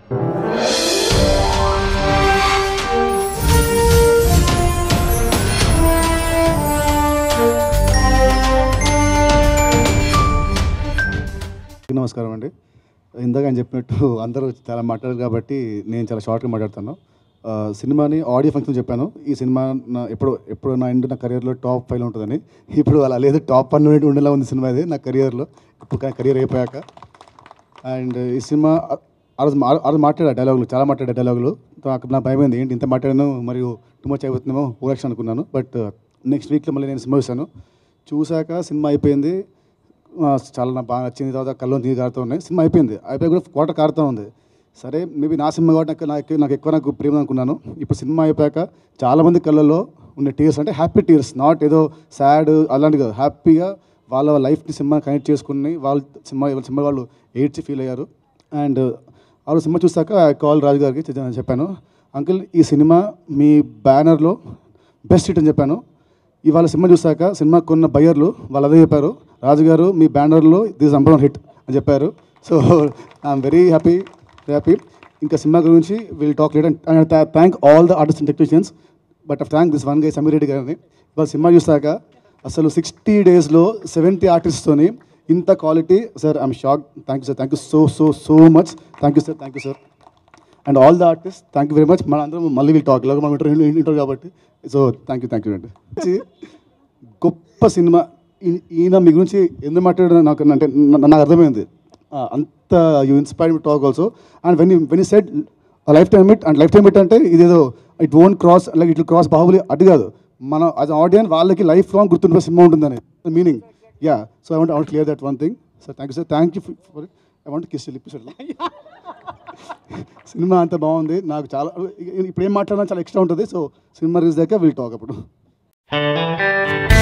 నమస్కారం అండి ఇందాక ఆయన చెప్పినట్టు అందరూ చాలా మాట్లాడారు కాబట్టి నేను చాలా షార్ట్గా మాట్లాడతాను ఆ, సినిమాని ఆడియో ఫంక్షన్ చెప్పాను ఈ సినిమా నా ఎప్పుడు ఎప్పుడు నా ఎండ్ నా కెరియర్లో టాప్ ఫైవ్ ఉంటుందని ఇప్పుడు అలా లేదు టాప్ వన్ ఉండేలా ఉంది సినిమా ఇది నా కెరియర్లో ఇప్పుడు కెరియర్ అయిపోయాక అండ్ ఈ సినిమా ఆ- ఆ రోజు మా- ఆ రోజు మాట్లాడా డైలాగులు చాలా మాట్లాడా డైలాగులు నాకు నా భయమైంది ఏంటి ఇంత మాట్లాడాను మరియు టూ మచ్ అయిపోతుందేమో ఓరక్షన్ అనుకున్నాను బట్ నెక్స్ట్ వీక్లో మళ్ళీ నేను సినిమా చూశాను చూశాక సినిమా అయిపోయింది ఆ, చాలా నాకు బాగా నచ్చింది తర్వాత కళ్ళు తీగి కారుతూ ఉన్నాయి సినిమా అయిపోయింది అయిపోయి కూడా క్వార్టర్ కారుతూ ఉంది సరే మేబీ నా సినిమా కాబట్టి నాకు నాకు నాకు ఎక్కువ నాకు ప్రేమ అనుకున్నాను ఇప్పుడు సినిమా అయిపోయాక చాలామంది కళ్ళల్లో ఉన్న టీయర్స్ అంటే హ్యాపీ టీయర్స్ నాట్ ఏదో సాడ్ అలాంటి కాదు హ్యాపీగా వాళ్ళ లైఫ్ని సినిమా కనెక్ట్ చేసుకుని వాళ్ళు సినిమా సినిమా వాళ్ళు ఏడ్చి ఫీల్ అయ్యారు అండ్ ఆ రోజు సినిమా చూసాక కాల్ రాజు గారికి చె- చెప్పాను అంకుల్ ఈ సినిమా మీ బ్యానర్లో బెస్ట్ హిట్ అని చెప్పాను ఇవాళ సినిమా చూసాక సినిమా కొన్న బయ్యర్లు వాళ్ళు అదే చెప్పారు రాజు గారు మీ బ్యానర్లో దిస్ నంబర్ వన్ హిట్ అని చెప్పారు so I'm very happy happy ఇంకా సినిమా గురించి will talk late and thank all the artist and technicians but thank this one guy Sameer Reddy గారిని ఇవాళ సినిమా చూసాక అసలు సిక్స్టీ డేస్లో సెవెంటీ ఆర్టిస్ట్తోని ఇంత quality sir I'm shock thank you sir thank you so so so much thank you sir thank you sir and all the artist thank you very much మన అందరం మళ్ళీ వీళ్ళు టాక్ ఇలాగ మనం ఇంటర్ ఇంటర్ కాబట్టి so thank you thank you అండి గొప్ప cinema ఈ- ఈయన మీ గురించి ఎందుకు మాట్లాడారు నాకు అంటే నా- నాకు అర్థమైంది ఆ, అంత you inspire me talk also and when when set life time it and life time it అంటే ఇదేదో it own cross like it cross Baahubali అటు కాదు మన అది ఆడియన్స్ వాళ్ళకి లైఫ్ లాంగ్ గుర్తుండే సినిమా ఉంటుందని meaning yeah so I want I want clear that one thing sir thank you sir thank you for I want kiss lip సినిమా అంత బాగుంది నాకు చాలా ఇప్పుడు ఏం మాట్లాడినా చాలా ఎక్స్ట్రా ఉంటుంది సో సినిమా రిలీజ్ దాకా విల్ టాక్ అప్పుడు